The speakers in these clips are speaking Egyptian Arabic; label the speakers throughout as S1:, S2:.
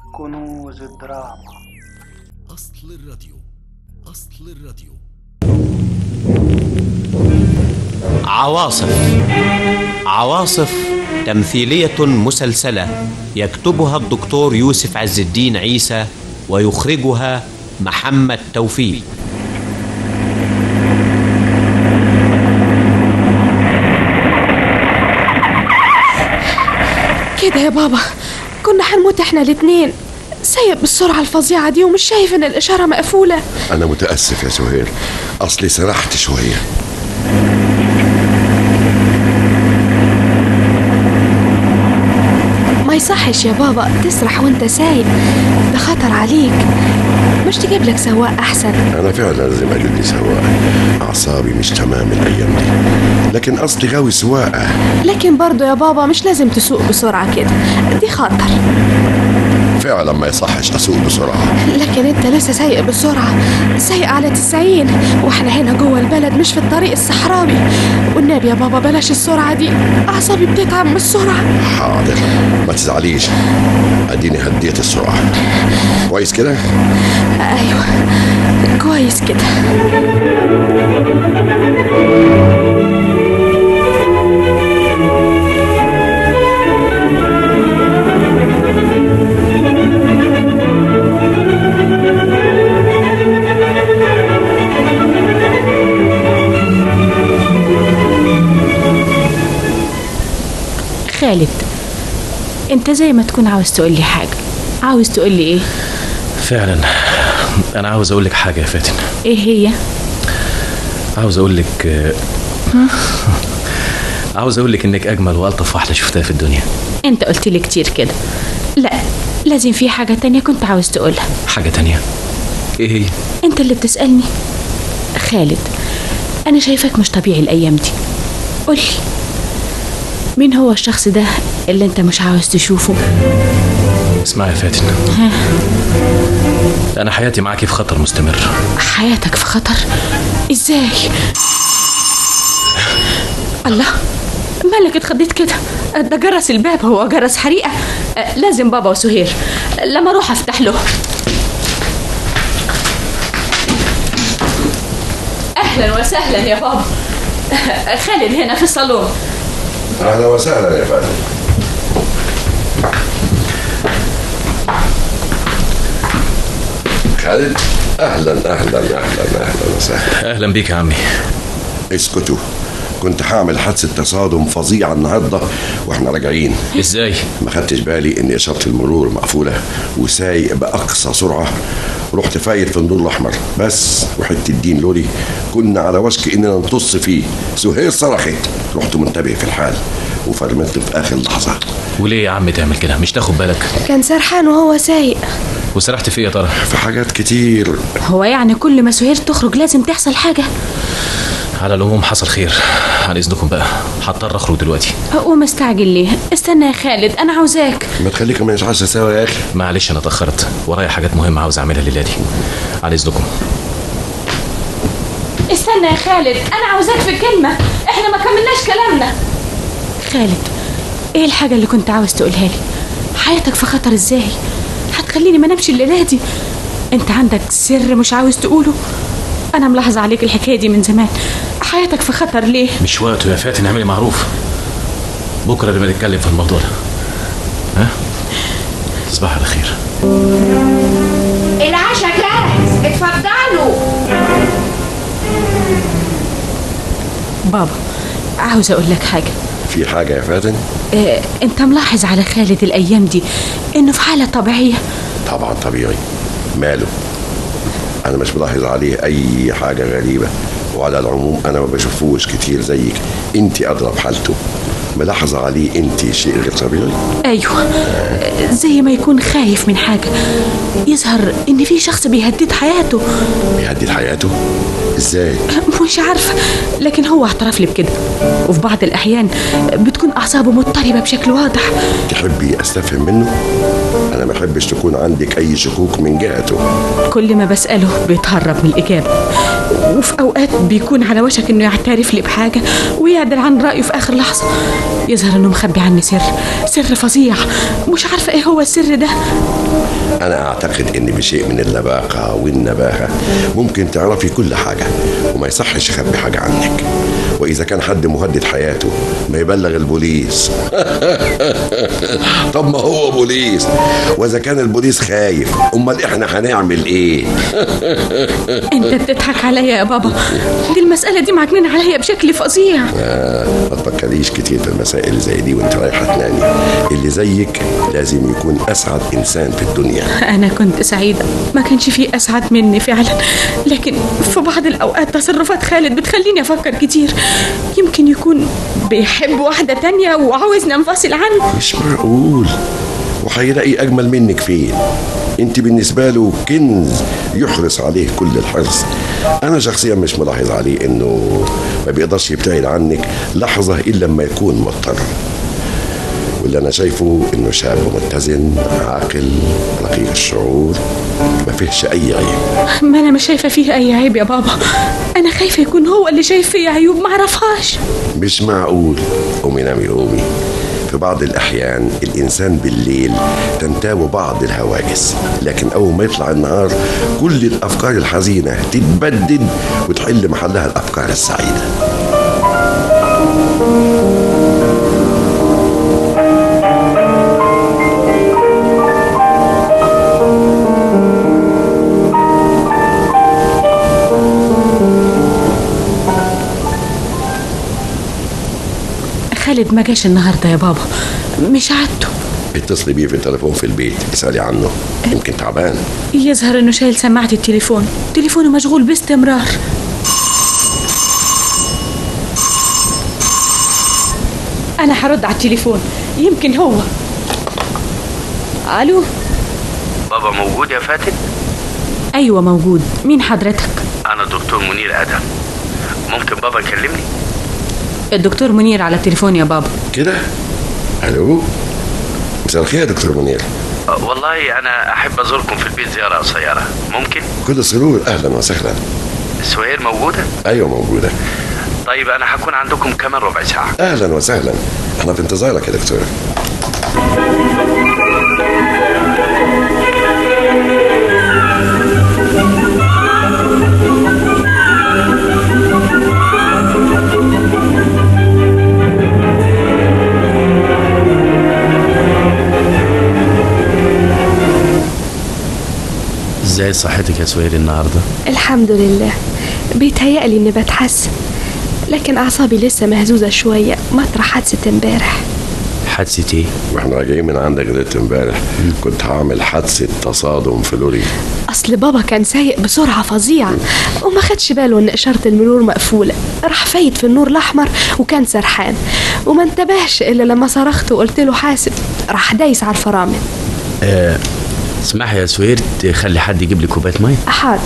S1: كنوز الدراما
S2: أصل الراديو أصل الراديو
S3: عواصف عواصف تمثيلية مسلسلة يكتبها الدكتور يوسف عز الدين عيسى ويخرجها محمد توفيق
S4: كده يا بابا كنا هنموت احنا الاتنين سايق بالسرعة الفظيعة دي ومش شايف ان الإشارة مقفولة
S5: أنا متأسف يا سهير أصلي سرحت شوية
S4: ما يصحش يا بابا تسرح وانت سايق ده خطر عليك مش تجيب لك سواق أحسن
S5: أنا فعلا لازم أجيب لي سواق أعصابي مش تمام الأيام دي لكن أصلي غاوي سواقة
S4: لكن برضو يا بابا مش لازم تسوق بسرعة كده دي خطر
S5: فعلا ما يصحش أسوق بسرعة
S4: لكن انت لسه سايق بسرعة سايق على تسعين واحنا هنا جوه البلد مش في الطريق الصحراوي والنبي يا بابا بلاش السرعة دي أعصابي بتتعب من السرعة
S5: حاضر ما تزعليش أديني هديت السرعة كويس كده
S4: أيوة كويس كده
S6: خالد انت زي ما تكون عاوز تقول لي حاجه عاوز تقول لي ايه
S7: فعلا انا عاوز اقول لك حاجه يا فاتن
S6: ايه هي
S7: عاوز اقول لك عاوز اقول لك انك اجمل والطف واحده شفتها في الدنيا
S6: انت قلت لي كتير كده لا لازم في حاجه تانية كنت عاوز تقولها
S7: حاجه تانية ايه هي
S6: انت اللي بتسالني خالد انا شايفك مش طبيعي الايام دي قولي مين هو الشخص ده اللي انت مش عاوز تشوفه
S7: اسمعي يا فاتن انا حياتي معاكي في خطر مستمر
S6: حياتك في خطر ازاي الله مالك اتخضيت كده ده جرس الباب هو جرس حريقه آه، لازم بابا وسهير لما اروح افتح له اهلا وسهلا يا بابا خالد هنا في الصالون
S5: أهلا وسهلا يا فندم خالد أهلا أهلا أهلا أهلا وسهلا
S7: اهلا بيك يا عمي
S5: اسكتوا كنت هعمل حادثة تصادم فظيعة النهاردة واحنا راجعين
S7: ازاي
S5: ما خدتش بالي ان اشارة المرور مقفولة وسايق بأقصى سرعة رحت فايت في النور الأحمر بس وحتة الدين لوري كنا على وشك إننا نطص فيه سهير صرخت رحت منتبه في الحال وفرمت في آخر لحظة
S7: وليه يا عم تعمل كده مش تاخد بالك
S4: كان سرحان وهو سايق
S7: وسرحت في إيه يا ترى
S5: في حاجات كتير
S6: هو يعني كل ما سهير تخرج لازم تحصل حاجه
S7: على العموم حصل خير عن اذنكم بقى هضطر اخرج دلوقتي
S6: ومستعجل ليه استنى يا خالد انا عاوزاك
S5: ما تخليكم ما نتعشى سوا يا أخي
S7: معلش انا اتاخرت ورايا حاجات مهمه عاوز اعملها الليله دي على اذنكم
S6: استنى يا خالد انا عاوزاك في كلمه احنا ما كملناش كلامنا خالد ايه الحاجه اللي كنت عاوز تقولها لي حياتك في خطر ازاي هتخليني ما انامش الليله دي انت عندك سر مش عاوز تقوله انا ملاحظه عليك الحكايه دي من زمان حياتك في خطر ليه
S7: مش وقته يا فاتن اعملي معروف بكره لما نتكلم في الموضوع ده ها تصبح على خير
S8: العشاء جاهز اتفضلوا
S6: بابا عاوز اقول لك حاجه
S5: في حاجة يا فاتن
S6: اه انت ملاحظ على خالد الايام دي انه في حاله طبيعيه
S5: طبعا طبيعي ماله أنا مش ملاحظ عليه أي حاجة غريبة وعلى العموم أنا ما بشوفوش كتير زيك أنت أضرب حالته ملاحظة عليه أنت شيء غير طبيعي
S6: ايوه آه، زي ما يكون خايف من حاجه يظهر ان في شخص بيهدد حياته
S5: بيهدد حياته إزاي
S6: مش عارفه لكن هو اعترف لي بكده وفي بعض الاحيان بتكون اعصابه مضطربه بشكل واضح
S5: تحبي أستفهم منه أنا ما أحبش تكون عندك أي شكوك من جهته
S6: كل ما بساله بيتهرب من الاجابه وفي اوقات بيكون على وشك انه يعترف لي بحاجه ويعدل عن رايه في اخر لحظه يظهر انه مخبي عني سر سر فظيع مش عارفه ايه هو السر ده
S5: أنا أعتقد إن بشيء من اللباقة والنباهة ممكن تعرفي كل حاجة وما يصحش يخبي حاجة عنك وإذا كان حد مهدد حياته ما يبلغ البوليس طب ما هو بوليس وإذا كان البوليس خايف أمال إحنا هنعمل إيه
S6: انت بتضحك عليا يا بابا دي المساله دي معكنين عليا بشكل فظيع
S5: آه ما تفكريش كتير في المسائل زي دي وانت رايحة تنامي اللي زيك لازم يكون أسعد إنسان في الدنيا
S6: انا كنت سعيده ما كانش في اسعد مني فعلا لكن في بعض الاوقات تصرفات خالد بتخليني افكر كتير يمكن يكون بيحب واحده تانية وعاوزني انفصل عنه
S5: مش معقول وهيلاقي أجمل منك فين انت بالنسبة له كنز يحرص عليه كل الحرص انا شخصيا مش ملاحظ عليه انه ما بيقدرش يبتعد عنك لحظة الا لما يكون مضطر واللي انا شايفه انه شاب متزن عاقل رقيق الشعور ما فيهش اي عيب
S6: ما انا مش شايفه فيه اي عيب يا بابا انا خايفه يكون هو اللي شايف فيه عيوب ما اعرفهاش
S5: مش معقول قومي نامي قومي في بعض الأحيان الإنسان بالليل تنتاب بعض الهواجس لكن أول ما يطلع النهار كل الأفكار الحزينة تتبدد وتحل محلها الأفكار السعيدة
S6: خالد ما جاش النهارده يا بابا مش عادته
S5: اتصلي بيه في التليفون في البيت اسألي عنه يمكن تعبان
S6: يظهر انه شايل سماعه التليفون تليفونه مشغول باستمرار انا هرد على التليفون يمكن هو الو
S9: بابا موجود يا فاتن
S6: ايوه موجود مين حضرتك
S9: انا دكتور منير ادم ممكن بابا يكلمني
S6: الدكتور منير على التليفون يا بابا
S5: كده الو مساء الخير يا دكتور منير
S9: أه، والله انا احب ازوركم في البيت زياره قصيره ممكن
S5: كل سرور اهلا وسهلا
S9: سهير موجوده
S5: ايوه موجوده
S9: طيب انا هكون عندكم كمان ربع ساعه
S5: اهلا وسهلا احنا في انتظارك يا دكتور
S7: ازاي صحتك يا سهير النهارده
S4: الحمد لله بيتهيألي إني بتحسن لكن أعصابي لسه مهزوزة شوية مطرح حادثة امبارح
S7: حادثه ايه
S5: واحنا راجعين من عندك ليله امبارح كنت هعمل حادثه تصادم في لوري
S4: أصل بابا كان سايق بسرعة فظيعة وما خدش باله إن إشارة المرور مقفولة راح فايت في النور الأحمر وكان سرحان وما انتبهش إلا لما صرخت وقلت له حاسب راح دايس على الفرامل
S7: آه اسمحي يا سهير تخلي حد يجيب لي كوبايه ميه
S4: حاضر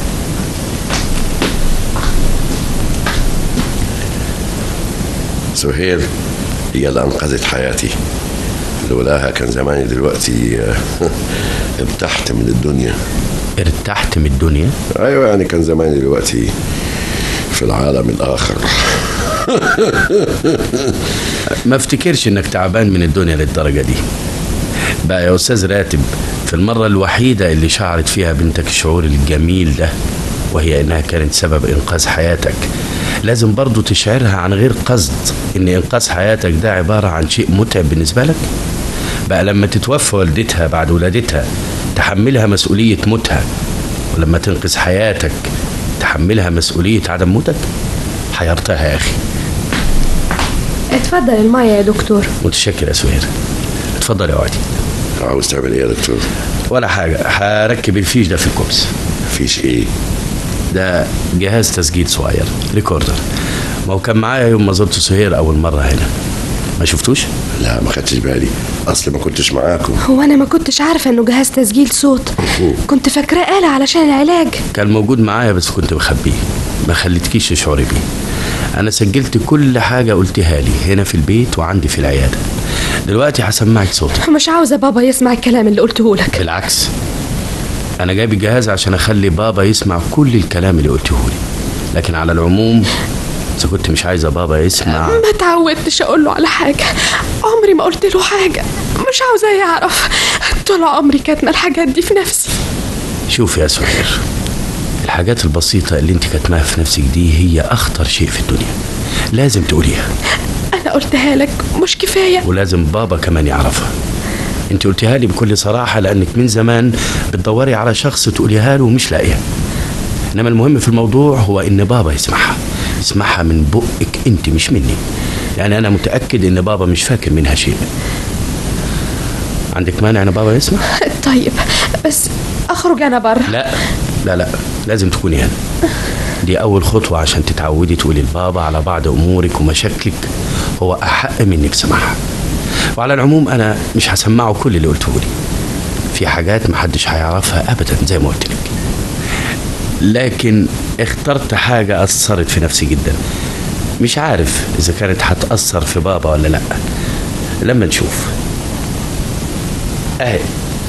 S5: سهير هي اللي انقذت حياتي لولاها كان زماني دلوقتي آه، ارتحت من الدنيا
S7: ارتحت من الدنيا
S5: ايوه يعني كان زماني دلوقتي في العالم الاخر
S7: ما افتكرش انك تعبان من الدنيا للدرجه دي بقى يا استاذ راتب في المره الوحيده اللي شعرت فيها بنتك الشعور الجميل ده وهي انها كانت سبب انقاذ حياتك لازم برضو تشعرها عن غير قصد ان انقاذ حياتك ده عباره عن شيء متعب بالنسبه لك بقى لما تتوفى والدتها بعد ولادتها تحملها مسؤوليه موتها ولما تنقذ حياتك تحملها مسؤوليه عدم موتك حيرتها يا اخي
S4: اتفضل المية يا دكتور
S7: متشكر يا سهير اتفضل يا وعدي
S5: عاوز تعمل ايه يا دكتور
S7: ولا حاجة هركب الفيش ده في الكوبس
S5: فيش ايه
S7: ده جهاز تسجيل صغير ريكوردر ما هو كان معايا يوم ما زرت سهير أول مرة هنا ما شفتوش؟
S5: لا ما خدتش بالي اصل ما كنتش معاكم
S4: هو أنا ما كنتش عارفة إنه جهاز تسجيل صوت كنت فاكراه آلة علشان العلاج
S7: كان موجود معايا بس كنت مخبيه ما خليتكيش تشعري بيه أنا سجلت كل حاجة قلتها لي هنا في البيت وعندي في العيادة دلوقتي هسمعك صوتك
S4: مش عاوزة بابا يسمع الكلام اللي قلته لك
S7: بالعكس انا جايب الجهاز عشان اخلي بابا يسمع كل الكلام اللي قلته لي لكن على العموم اذا كنت مش عايزه بابا يسمع
S4: ما تعودتش اقول له على حاجه عمري ما قلت له حاجه مش عاوزاه يعرف طول عمري كاتمه الحاجات دي في نفسي
S7: شوف يا سهير الحاجات البسيطة اللي انت كاتماها في نفسك دي هي أخطر شيء في الدنيا لازم تقوليها
S4: انا قلتها لك مش كفايه
S7: ولازم بابا كمان يعرفها انت قلتيها لي بكل صراحة لأنك من زمان بتدوري على شخص تقوليها له ومش لاقيه إنما المهم في الموضوع هو إن بابا يسمعها يسمعها من بقك انت مش مني يعني أنا متأكد إن بابا مش فاكر منها شيء عندك مانع إن بابا يسمع؟
S4: طيب بس اخرج انا بره
S7: لا لا لا لازم تكوني هنا دي أول خطوة عشان تتعودي تقولي لبابا على بعض أمورك ومشاكلك هو أحق منك سماعها وعلى العموم أنا مش هسمعه كل اللي قلته لي في حاجات محدش هيعرفها أبدا زي ما قلت لك لكن اخترت حاجة أثرت في نفسي جدا مش عارف إذا كانت هتأثر في بابا ولا لأ لما نشوف أهي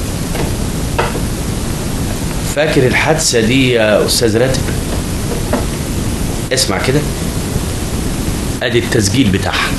S7: فاكر الحادثة دي يا أستاذ راتب اسمع كده ادي التسجيل بتاعها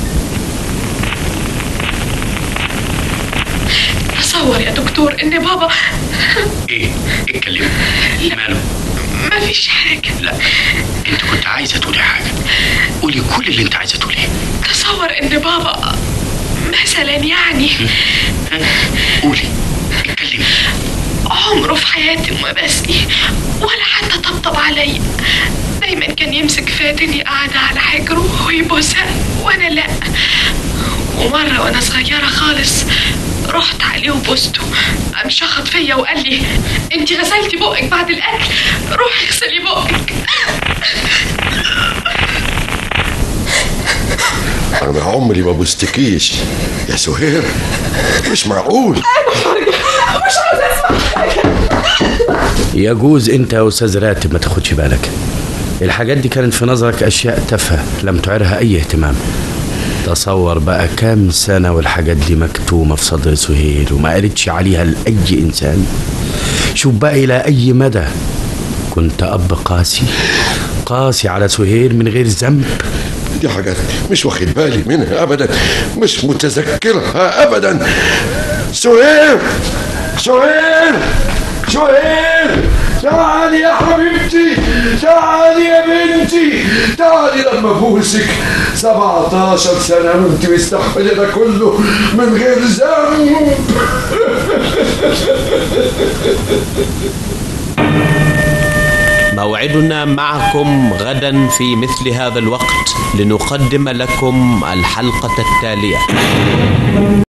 S4: تصور يا دكتور ان بابا
S7: ايه اتكلمي ماله
S4: مفيش حاجه
S7: لا انت كنت عايزه تقولي حاجه قولي كل اللي انت عايزه تقوليه
S4: تصور ان بابا مثلا يعني
S7: قولي اتكلمي
S4: عمره في حياتي ما بسني ولا حتى طبطب عليا دايما كان يمسك فاتني قاعدة على حجره ويبوسها وانا لا ومرة وانا صغيرة خالص رحت عليه وبوسته قام شخط فيا وقال لي انت غسلتي بقك بعد الاكل روحي اغسلي بقك
S5: انا عمري ما بوستكيش يا سهير مش معقول
S4: مش عاوزة اسمع
S7: يجوز انت يا استاذ راتب ما تاخدش بالك الحاجات دي كانت في نظرك اشياء تافهه لم تعرها اي اهتمام تصور بقى كام سنة والحاجات دي مكتومة في صدر سهير وما قالتش عليها لأي إنسان شوف بقى إلى أي مدى كنت أب قاسي قاسي على سهير من غير ذنب
S5: دي حاجات مش واخد بالي منها ابدا مش متذكرها ابدا سهير سهير سهير تعالي يا حبيبتي تعالي يا بنتي تعالي لما ابوسك 17 سنة وانت مستحملة ده كله من غير ذنب
S3: موعدنا معكم غدا في مثل هذا الوقت لنقدم لكم الحلقة التالية